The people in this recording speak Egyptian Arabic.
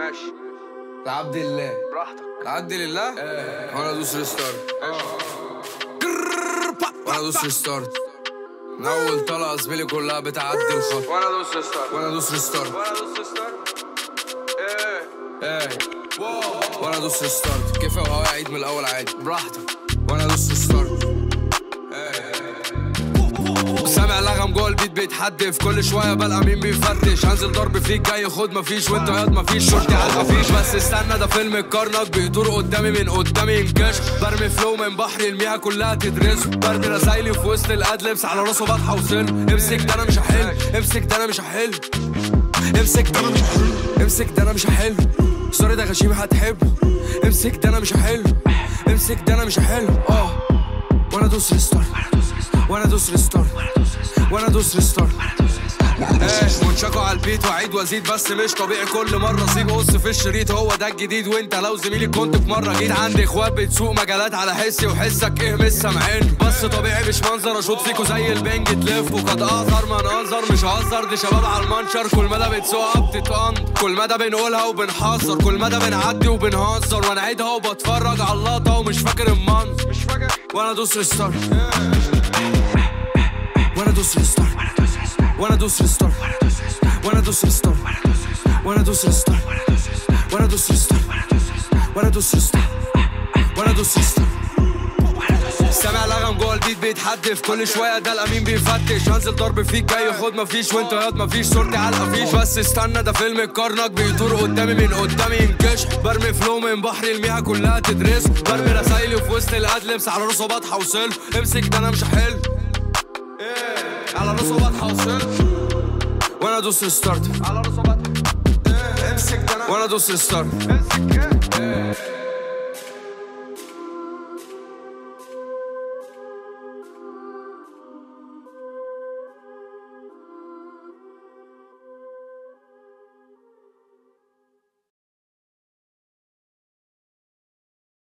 ماشي لعبد الله براحتك لعبد لله وانا ادوس ريستارت وانا ادوس ريستارت من اول طلقه زميلي كلها بتعدي الخط وانا ادوس ريستارت وانا ادوس ريستارت وانا ادوس ريستارت ايه ايه وانا ادوس ريستارت كيف وهو عيد من الاول عادي براحتك وانا ادوس ريستارت سامع لغم جوه البيت بيتحدف كل شويه بلقى مين بيفتش هنزل ضرب فيك جاي خد مفيش وانت ياض مفيش شرطي على الخفيش بس استنى ده فيلم الكرنك بيدور قدامي من قدامي ينكش برمي فلو من بحر المياه كلها تدرسه برمي رسايلي في وسط الادلبس على راسه بطحه وسن امسك ده انا مش هحل امسك ده انا مش هحل امسك ده انا مش هحل امسك ده انا مش هحل سوري ده غشيم هتحبه امسك ده انا مش هحل امسك ده انا مش هحل اه وانا ادوس ريستارت وانا ادوس ريستارت وانا ادوس ريستارت ايه منشكوا على البيت واعيد وازيد بس مش طبيعي كل مره اسيب قص في الشريط هو ده الجديد وانت لو زميلي كنت في مره جيت عندي اخوات بتسوق مجالات على حسي وحسك ايه مش سامعين بس طبيعي مش منظر اشوط فيكوا زي البنج تلف وقد اقصر مناظر مش هزر دي شباب على المنشر كل مدى بتسوقها بتتقند كل مدى بنقولها وبنحذر كل مدى بنعدي وبنهزر وانا عيدها وبتفرج على اللقطه ومش فاكر المنظر مش فاكر وانا ادوس ريستارت وانا ادوس ريستارت وانا ادوس ريستارت وانا ادوس ريستارت وانا ادوس ريستارت وانا ادوس ريستارت وانا ادوس ريستارت وانا ادوس ريستارت سامع لغم جوه البيت بيتحدف كل شويه ده الامين بيفتش هنزل ضرب فيك جاي خد مفيش وانت ياض مفيش صورتي على الافيش بس استنى ده فيلم الكرنك بيدور قدامي من قدامي ينكش برمي فلو من بحر المياه كلها تدرس برمي رسايلي في وسط الادلبس على راسه بطحه وصل امسك ده انا مش هحل على راسه بطحه وصل وانا ادوس ريستارت على راسه بطل امسك ده انا وانا ادوس ريستارت امسك ايه